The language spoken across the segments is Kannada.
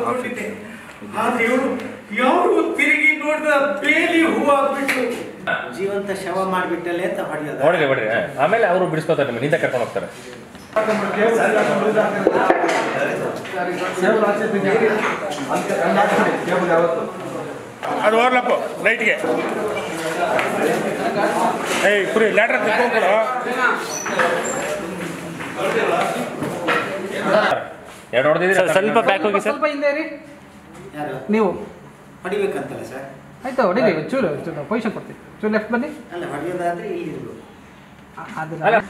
ತಗೊಂಡಿದ್ದೆ ಆದ್ರೆ ಇವರು ಯಾರು ತಿರುಗಿ ನೋಡಿದ ಬೇಲಿ ಹೂವಾಗ್ಬಿಟ್ಟು ಜೀವಂತ ಶವ ಮಾಡಿಬಿಟ್ಟಲೆ ಅಂತ ಹೊಡೆಯೋದು ಹೊಡ್ರಿ ಹೊಡ್ರಿ ಹಾ. ಆಮೇಲೆ ಅವರು ಬಿಡಿಸ್ಕೋತಾರೆ ನಿಮ್ಗೆ ಹಿಂದೆ ಕರ್ಕೊಂಡು ಹೋಗ್ತಾರೆ ಅದು ಓರ್ಲಪ್ಪು ಲೈಟ್ಗೆ ಏಯ್ ಕುರಿ ಲ್ಯಾಟ್ರ್ ತಿಳ್ಕೊಂಡ್ಬಿಡು ಎರಡು ಹೊಡೆದಿದ್ದೀರಿ ಸ್ವಲ್ಪ ಬ್ಯಾಕ್ ಹೋಗಿ ಸರ್ ಸ್ವಲ್ಪ ಹಿಂದೆ ರೀ ಯಾರು ನೀವು ಹೊಡಿಬೇಕಂತಲ್ಲ ಸರ್ ಆಯ್ತು ಹೊಡಿರಿ ಚೂರು ಚೂರು ಪೊಸಿಷನ್ ಕೊಡ್ತೀವಿ ಚೂರು ಲೆಫ್ಟ್ ಬನ್ನಿ ಅಲ್ಲ ಹೊಡೆಯೋದಾದ್ರೆ ಇಲ್ಲಿ ಇರ್ಬೇಕು ಅ- ಅದನ್ನ ಅಲ್ಲ.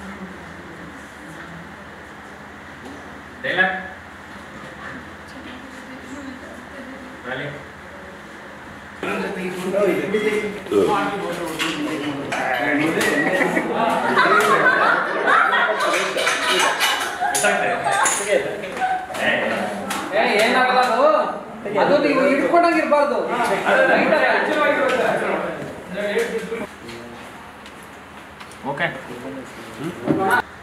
ಏ ಏನಾಗಲ್ಲ ಅದು ಅದು ನೀವು ಹಿಡ್ಕೊಂಡಾಗಿರ್ಬಾರ್ದು ಓಕೆ